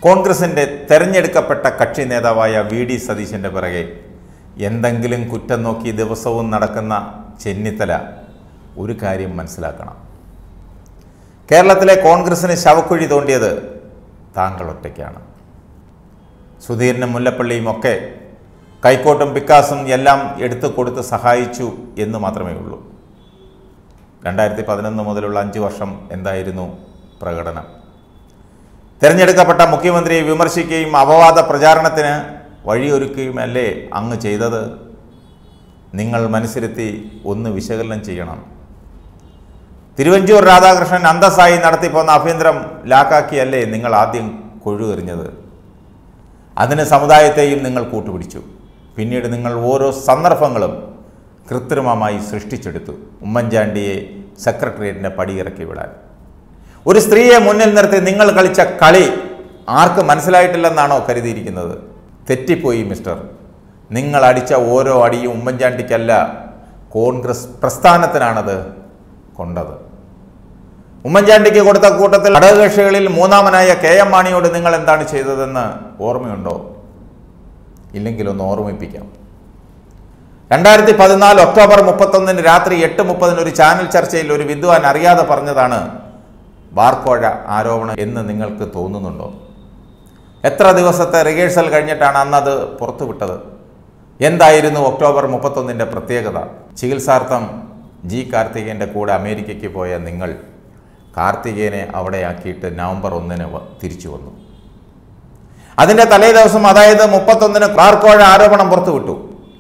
കോൺഗ്രസിൻ്റെ തെരഞ്ഞെടുക്കപ്പെട്ട കക്ഷി നേതാവായ വി ഡി സതീശൻ്റെ പിറകെ എന്തെങ്കിലും കുറ്റം നോക്കി ദിവസവും നടക്കുന്ന ചെന്നിത്തല ഒരു കാര്യം മനസ്സിലാക്കണം കേരളത്തിലെ കോൺഗ്രസിന് ശവക്കുഴി തോണ്ടിയത് താങ്കൾ ഒറ്റയ്ക്കാണ് സുധീരനും മുല്ലപ്പള്ളിയും ഒക്കെ കൈക്കോട്ടും പിക്കാസും എല്ലാം എടുത്തു കൊടുത്ത് സഹായിച്ചു എന്ന് മാത്രമേ ഉള്ളൂ രണ്ടായിരത്തി പതിനൊന്ന് മുതലുള്ള അഞ്ച് വർഷം എന്തായിരുന്നു പ്രകടനം തിരഞ്ഞെടുക്കപ്പെട്ട മുഖ്യമന്ത്രിയെ വിമർശിക്കുകയും അപവാദ പ്രചാരണത്തിന് വഴിയൊരുക്കുകയും അല്ലേ അങ്ങ് ചെയ്തത് നിങ്ങൾ മനസ്സിരുത്തി ഒന്ന് വിശകലനം ചെയ്യണം തിരുവഞ്ചൂർ രാധാകൃഷ്ണൻ അന്തസ്സായി നടത്തിപ്പോന്ന ആഭ്യന്തരം ലാക്കാക്കിയല്ലേ നിങ്ങൾ ആദ്യം കൊഴുകെറിഞ്ഞത് അതിന് സമുദായത്തെയും നിങ്ങൾ കൂട്ടുപിടിച്ചു പിന്നീട് നിങ്ങൾ ഓരോ സന്ദർഭങ്ങളും കൃത്രിമമായി സൃഷ്ടിച്ചെടുത്തു ഉമ്മൻചാണ്ടിയെ സെക്രട്ടേറിയറ്റിൻ്റെ പടിയിറക്കി വിടാൻ ഒരു സ്ത്രീയെ മുന്നിൽ നിർത്തി നിങ്ങൾ കളിച്ച കളി ആർക്ക് മനസ്സിലായിട്ടില്ലെന്നാണോ കരുതിയിരിക്കുന്നത് തെറ്റിപ്പോയി മിസ്റ്റർ നിങ്ങൾ അടിച്ച ഓരോ അടിയും ഉമ്മൻചാണ്ടിക്കല്ല കോൺഗ്രസ് പ്രസ്ഥാനത്തിനാണത് കൊണ്ടത് ഉമ്മൻചാണ്ടിക്ക് കൊടുത്ത കൂട്ടത്തിൽ ഘടകകക്ഷികളിൽ മൂന്നാമനായ കെ എം മാണിയോട് നിങ്ങൾ എന്താണ് ചെയ്തതെന്ന് ഓർമ്മയുണ്ടോ ഇല്ലെങ്കിൽ ഒന്ന് ഓർമ്മിപ്പിക്കാം രണ്ടായിരത്തി പതിനാല് ഒക്ടോബർ മുപ്പത്തൊന്നിന് രാത്രി എട്ട് മുപ്പതിന് ഒരു ചാനൽ ചർച്ചയിൽ ഒരു വിദ്വാൻ അറിയാതെ പറഞ്ഞതാണ് ബാർക്കോഴ ആരോപണം എന്ന് നിങ്ങൾക്ക് തോന്നുന്നുണ്ടോ എത്ര ദിവസത്തെ റിഹേഴ്സൽ കഴിഞ്ഞിട്ടാണ് അന്നത് പുറത്തുവിട്ടത് എന്തായിരുന്നു ഒക്ടോബർ മുപ്പത്തൊന്നിൻ്റെ പ്രത്യേകത ചികിത്സാർത്ഥം ജി കാർത്തികേയൻ്റെ കൂടെ അമേരിക്കയ്ക്ക് പോയ നിങ്ങൾ കാർത്തികേയനെ അവിടെയാക്കിയിട്ട് നവംബർ ഒന്നിന് വ- തിരിച്ചു വന്നു അതിൻ്റെ തലേ ദിവസം അതായത് മുപ്പത്തൊന്നിന് ബാർക്കോഴ ആരോപണം പുറത്തുവിട്ടു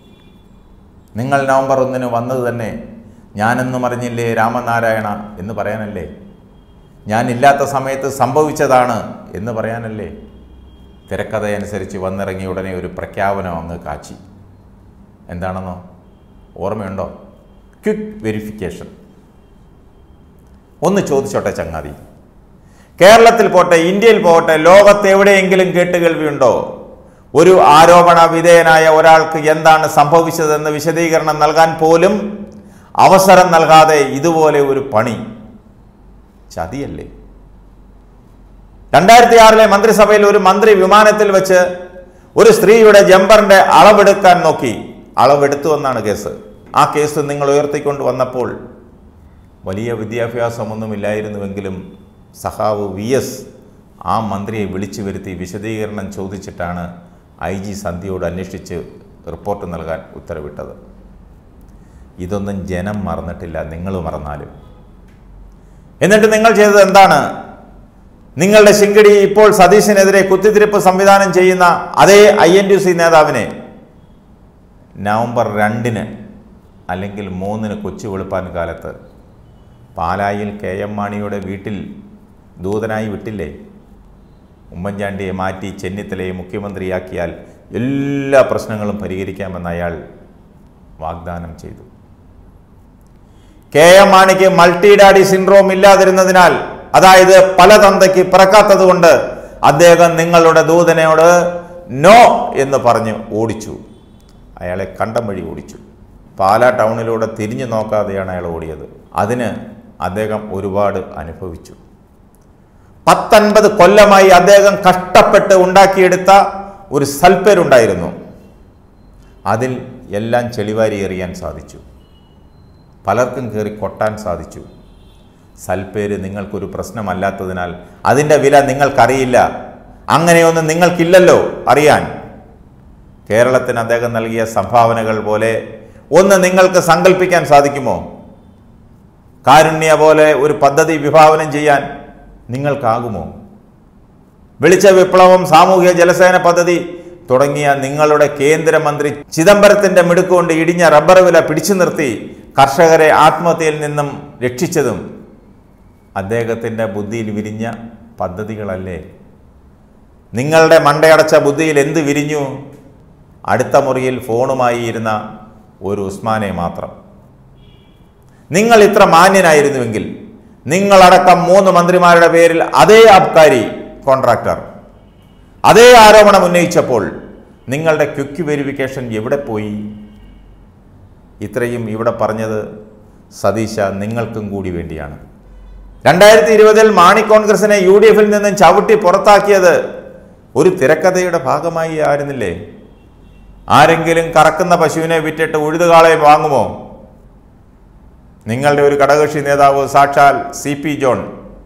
നിങ്ങൾ നവംബർ ഒന്നിന് വന്നത് തന്നെ ഞാനെന്നും അറിഞ്ഞില്ലേ രാമനാരായണ എന്ന് പറയാനല്ലേ ഞാനില്ലാത്ത സമയത്ത് സംഭവിച്ചതാണ് എന്ന് പറയാനല്ലേ തിരക്കഥയനുസരിച്ച് വന്നിറങ്ങിയ ഉടനെ ഒരു പ്രഖ്യാപനം അങ്ങ് കാച്ചി എന്താണെന്നോ ഓർമ്മയുണ്ടോ ക്വിക്ക് വെരിഫിക്കേഷൻ ഒന്ന് ചോദിച്ചോട്ടെ ചങ്ങാതി കേരളത്തിൽ പോട്ടെ ഇന്ത്യയിൽ പോട്ടെ ലോകത്ത് എവിടെയെങ്കിലും കേട്ടുകേൾവിയുണ്ടോ ഒരു ആരോപണ വിധേയനായ ഒരാൾക്ക് എന്താണ് സംഭവിച്ചതെന്ന് വിശദീകരണം നൽകാൻ പോലും അവസരം നൽകാതെ ഇതുപോലെ ഒരു പണി ചതിയല്ലേ രണ്ടായിരത്തി ആറിലെ മന്ത്രിസഭയിൽ ഒരു മന്ത്രി വിമാനത്തിൽ വെച്ച് ഒരു സ്ത്രീയുടെ ജമ്പറിന്റെ അളവെടുക്കാൻ നോക്കി അളവെടുത്തു എന്നാണ് കേസ് ആ കേസ് നിങ്ങൾ ഉയർത്തിക്കൊണ്ട് വന്നപ്പോൾ വലിയ വിദ്യാഭ്യാസമൊന്നുമില്ലായിരുന്നുവെങ്കിലും സഹാവ് വി എസ് ആ മന്ത്രിയെ വിളിച്ചു വരുത്തി വിശദീകരണം ചോദിച്ചിട്ടാണ് ഐ ജി സന്ധ്യയോട് അന്വേഷിച്ച് റിപ്പോർട്ട് നൽകാൻ ഉത്തരവിട്ടത് ഇതൊന്നും ജനം മറന്നിട്ടില്ല നിങ്ങൾ മറന്നാലും എന്നിട്ട് നിങ്ങൾ ചെയ്തത് എന്താണ് നിങ്ങളുടെ ശിങ്കടി ഇപ്പോൾ സതീശനെതിരെ കുത്തിത്തിരിപ്പ് സംവിധാനം ചെയ്യുന്ന അതേ ഐ എൻ ടി സി നേതാവിനെ നവംബർ രണ്ടിന് അല്ലെങ്കിൽ മൂന്നിന് കൊച്ചു വെളുപ്പാൻ കാലത്ത് പാലായിൽ കെ എം മാണിയുടെ വീട്ടിൽ ദൂതനായി വിട്ടില്ലേ ഉമ്മൻചാണ്ടിയെ മാറ്റി ചെന്നിത്തലയെ മുഖ്യമന്ത്രിയാക്കിയാൽ എല്ലാ പ്രശ്നങ്ങളും പരിഹരിക്കാമെന്ന് അയാൾ വാഗ്ദാനം ചെയ്തു കെ എം മാണിക്ക് മൾട്ടി ഡാഡി സിൻഡ്രോം ഇല്ലാതിരുന്നതിനാൽ അതായത് പല തന്തയ്ക്ക് പിറക്കാത്തതുകൊണ്ട് അദ്ദേഹം നിങ്ങളുടെ ദൂതനോട് നോ എന്ന് പറഞ്ഞ് ഓടിച്ചു അയാളെ കണ്ടം വഴി ഓടിച്ചു പാലാ ടൗണിലൂടെ തിരിഞ്ഞു നോക്കാതെയാണ് അയാൾ ഓടിയത് അതിന് അദ്ദേഹം ഒരുപാട് അനുഭവിച്ചു പത്തൊൻപത് കൊല്ലമായി അദ്ദേഹം കഷ്ടപ്പെട്ട് ഉണ്ടാക്കിയെടുത്ത ഒരു സൽപ്പേരുണ്ടായിരുന്നു അതിൽ എല്ലാം ചെളിവാരി എറിയാൻ സാധിച്ചു പലർക്കും കയറി കൊട്ടാൻ സാധിച്ചു സൽപ്പേര് നിങ്ങൾക്കൊരു പ്രശ്നമല്ലാത്തതിനാൽ അതിൻ്റെ വില നിങ്ങൾക്കറിയില്ല അങ്ങനെയൊന്നും നിങ്ങൾക്കില്ലല്ലോ അറിയാൻ കേരളത്തിന് അദ്ദേഹം നൽകിയ സംഭാവനകൾ പോലെ ഒന്ന് നിങ്ങൾക്ക് സങ്കല്പിക്കാൻ സാധിക്കുമോ കാരുണ്യ പോലെ ഒരു പദ്ധതി വിഭാവനം ചെയ്യാൻ നിങ്ങൾക്കാകുമോ വെളിച്ച വിപ്ലവം സാമൂഹ്യ ജലസേന പദ്ധതി തുടങ്ങിയ നിങ്ങളുടെ കേന്ദ്രമന്ത്രി ചിദംബരത്തിന്റെ മിടുക്കുകൊണ്ട് ഇടിഞ്ഞ റബ്ബർ വില പിടിച്ചു നിർത്തി കർഷകരെ ആത്മഹത്യയിൽ നിന്നും രക്ഷിച്ചതും അദ്ദേഹത്തിൻ്റെ ബുദ്ധിയിൽ വിരിഞ്ഞ പദ്ധതികളല്ലേ നിങ്ങളുടെ മണ്ടയടച്ച ബുദ്ധിയിൽ എന്ത് വിരിഞ്ഞു അടുത്ത മുറിയിൽ ഫോണുമായി ഇരുന്ന ഒരു ഉസ്മാനെ മാത്രം നിങ്ങൾ ഇത്ര മാന്യനായിരുന്നുവെങ്കിൽ നിങ്ങളടക്കം മൂന്ന് മന്ത്രിമാരുടെ പേരിൽ അതേ അബ്കാരി കോൺട്രാക്ടർ അതേ ആരോപണം ഉന്നയിച്ചപ്പോൾ നിങ്ങളുടെ ക്വിക്ക് വെരിഫിക്കേഷൻ എവിടെ പോയി ഇത്രയും ഇവിടെ പറഞ്ഞത് സതീശ നിങ്ങൾക്കും കൂടി വേണ്ടിയാണ് രണ്ടായിരത്തി ഇരുപതിൽ മാണി കോൺഗ്രസിനെ യു ഡി എഫിൽ നിന്നും ചവിട്ടി പുറത്താക്കിയത് ഒരു തിരക്കഥയുടെ ഭാഗമായി ആയിരുന്നില്ലേ ആരെങ്കിലും കറക്കുന്ന പശുവിനെ വിറ്റിട്ട് ഉഴുതുകാളെ വാങ്ങുമോ നിങ്ങളുടെ ഒരു ഘടകകക്ഷി നേതാവ് സാക്ഷാൽ സി പി ജോൺ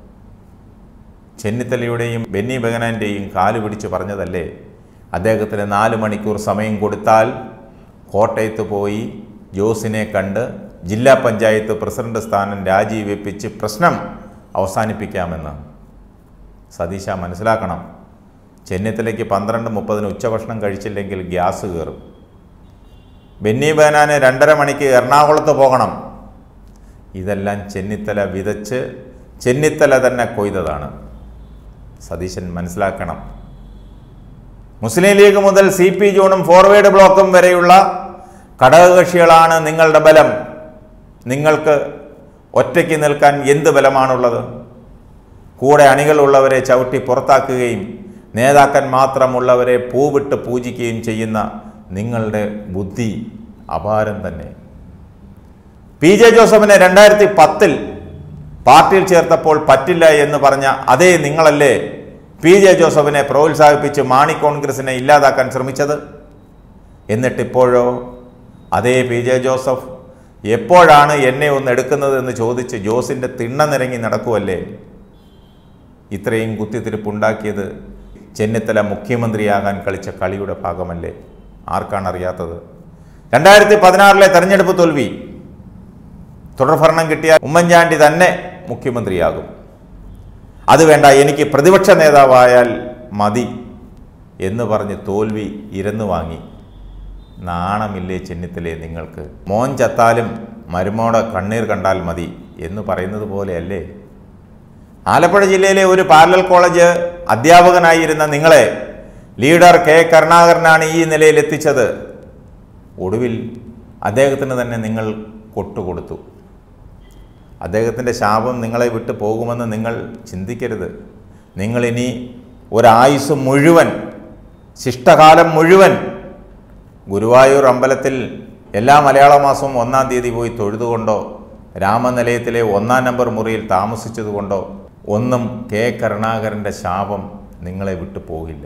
ചെന്നിത്തലയുടെയും ബെന്നി ബെഗനാൻ്റെയും കാല് പിടിച്ച് പറഞ്ഞതല്ലേ അദ്ദേഹത്തിന് നാല് മണിക്കൂർ സമയം കൊടുത്താൽ കോട്ടയത്ത് പോയി ജോസിനെ കണ്ട് ജില്ലാ പഞ്ചായത്ത് പ്രസിഡന്റ് സ്ഥാനം രാജിവെപ്പിച്ച് പ്രശ്നം അവസാനിപ്പിക്കാമെന്ന് സതീശ മനസ്സിലാക്കണം ചെന്നിത്തലയ്ക്ക് പന്ത്രണ്ട് മുപ്പതിന് ഉച്ചഭക്ഷണം കഴിച്ചില്ലെങ്കിൽ ഗ്യാസ് കയറും ബെന്നി ബേനാന് രണ്ടര മണിക്ക് എറണാകുളത്ത് പോകണം ഇതെല്ലാം ചെന്നിത്തല വിതച്ച് ചെന്നിത്തല തന്നെ കൊയ്തതാണ് സതീശൻ മനസ്സിലാക്കണം മുസ്ലിം ലീഗ് മുതൽ സി പി ജോണും ഫോർവേഡ് ബ്ലോക്കും വരെയുള്ള ഘടകകക്ഷികളാണ് നിങ്ങളുടെ ബലം നിങ്ങൾക്ക് ഒറ്റയ്ക്ക് നിൽക്കാൻ എന്ത് ബലമാണുള്ളത് കൂടെ അണികളുള്ളവരെ ചവിട്ടി പുറത്താക്കുകയും നേതാക്കൻ മാത്രമുള്ളവരെ പൂവിട്ട് പൂജിക്കുകയും ചെയ്യുന്ന നിങ്ങളുടെ ബുദ്ധി അപാരം തന്നെ പി ജെ ജോസഫിനെ രണ്ടായിരത്തി പത്തിൽ പാർട്ടിയിൽ ചേർത്തപ്പോൾ പറ്റില്ല എന്ന് പറഞ്ഞ അതേ നിങ്ങളല്ലേ പി ജെ ജോസഫിനെ പ്രോത്സാഹിപ്പിച്ച് മാണി കോൺഗ്രസിനെ ഇല്ലാതാക്കാൻ ശ്രമിച്ചത് എന്നിട്ടിപ്പോഴോ അതേ പി ജെ ജോസഫ് എപ്പോഴാണ് എന്നെ ഒന്ന് എടുക്കുന്നത് എന്ന് ചോദിച്ച് ജോസിൻ്റെ തിണ്ണ നിരങ്ങി നടക്കുമല്ലേ ഇത്രയും കുത്തിത്തിരിപ്പുണ്ടാക്കിയത് ചെന്നിത്തല മുഖ്യമന്ത്രിയാകാൻ കളിച്ച കളിയുടെ ഭാഗമല്ലേ ആർക്കാണ് അറിയാത്തത് രണ്ടായിരത്തി പതിനാറിലെ തെരഞ്ഞെടുപ്പ് തോൽവി തുടർഭരണം കിട്ടിയാൽ ഉമ്മൻചാണ്ടി തന്നെ മുഖ്യമന്ത്രിയാകും അത് വേണ്ട എനിക്ക് പ്രതിപക്ഷ നേതാവായാൽ മതി എന്ന് പറഞ്ഞ് തോൽവി ഇരന്നു വാങ്ങി നാണമില്ലേ ചെന്നിത്തലേ നിങ്ങൾക്ക് മോൻ ചത്താലും മരുമോടെ കണ്ണീർ കണ്ടാൽ മതി എന്ന് പറയുന്നത് പോലെയല്ലേ ആലപ്പുഴ ജില്ലയിലെ ഒരു പാരലൽ കോളേജ് അധ്യാപകനായിരുന്ന നിങ്ങളെ ലീഡർ കെ കരുണാകരനാണ് ഈ നിലയിൽ എത്തിച്ചത് ഒടുവിൽ അദ്ദേഹത്തിന് തന്നെ നിങ്ങൾ കൊട്ടുകൊടുത്തു അദ്ദേഹത്തിൻ്റെ ശാപം നിങ്ങളെ വിട്ടു പോകുമെന്ന് നിങ്ങൾ ചിന്തിക്കരുത് നിങ്ങളിനി ഒരായുസ് മുഴുവൻ ശിഷ്ടകാലം മുഴുവൻ ഗുരുവായൂർ അമ്പലത്തിൽ എല്ലാ മലയാള മാസവും ഒന്നാം തീയതി പോയി തൊഴുതുകൊണ്ടോ രാമനിലയത്തിലെ ഒന്നാം നമ്പർ മുറിയിൽ താമസിച്ചതുകൊണ്ടോ ഒന്നും കെ കരുണാകരൻ്റെ ശാപം നിങ്ങളെ വിട്ടു പോകില്ല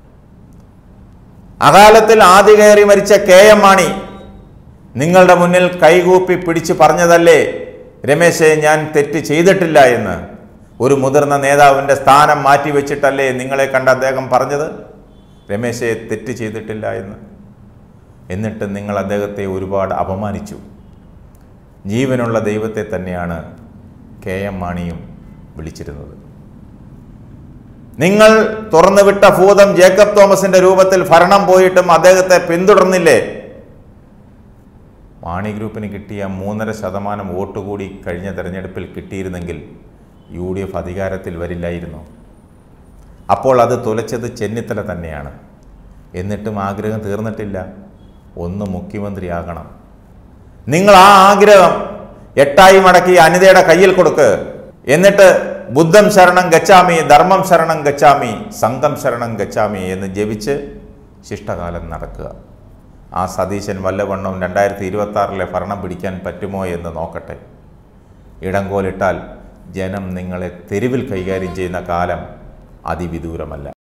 അകാലത്തിൽ ആദ്യ കയറി മരിച്ച കെ എം മാണി നിങ്ങളുടെ മുന്നിൽ കൈകൂപ്പി പിടിച്ചു പറഞ്ഞതല്ലേ രമേശെ ഞാൻ തെറ്റ് ചെയ്തിട്ടില്ല എന്ന് ഒരു മുതിർന്ന നേതാവിൻ്റെ സ്ഥാനം മാറ്റിവെച്ചിട്ടല്ലേ നിങ്ങളെ കണ്ട അദ്ദേഹം പറഞ്ഞത് രമേശെ തെറ്റ് ചെയ്തിട്ടില്ല എന്ന് എന്നിട്ട് നിങ്ങൾ അദ്ദേഹത്തെ ഒരുപാട് അപമാനിച്ചു ജീവനുള്ള ദൈവത്തെ തന്നെയാണ് കെ എം മാണിയും വിളിച്ചിരുന്നത് നിങ്ങൾ തുറന്നുവിട്ട ഭൂതം ജേക്കബ് തോമസിന്റെ രൂപത്തിൽ ഭരണം പോയിട്ടും അദ്ദേഹത്തെ പിന്തുടർന്നില്ലേ മാണി ഗ്രൂപ്പിന് കിട്ടിയ മൂന്നര ശതമാനം വോട്ട് കൂടി കഴിഞ്ഞ തെരഞ്ഞെടുപ്പിൽ കിട്ടിയിരുന്നെങ്കിൽ യു ഡി എഫ് അധികാരത്തിൽ വരില്ലായിരുന്നു അപ്പോൾ അത് തുലച്ചത് ചെന്നിത്തല തന്നെയാണ് എന്നിട്ടും ആഗ്രഹം തീർന്നിട്ടില്ല ഒന്ന് മുഖ്യമന്ത്രിയാകണം നിങ്ങൾ ആ ആഗ്രഹം എട്ടായി മടക്കി അനിതയുടെ കയ്യിൽ കൊടുക്ക് എന്നിട്ട് ബുദ്ധം ശരണം ഗച്ഛാമി ധർമ്മം ശരണം ഗച്ഛാമി സംഘം ശരണം ഗച്ഛാമി എന്ന് ജപിച്ച് ശിഷ്ടകാലം നടക്കുക ആ സതീശൻ വല്ലവണ്ണം രണ്ടായിരത്തി ഇരുപത്തി ആറിലെ ഭരണം പിടിക്കാൻ പറ്റുമോ എന്ന് നോക്കട്ടെ ഇടങ്കോലിട്ടാൽ ജനം നിങ്ങളെ തെരുവിൽ കൈകാര്യം ചെയ്യുന്ന കാലം അതിവിദൂരമല്ല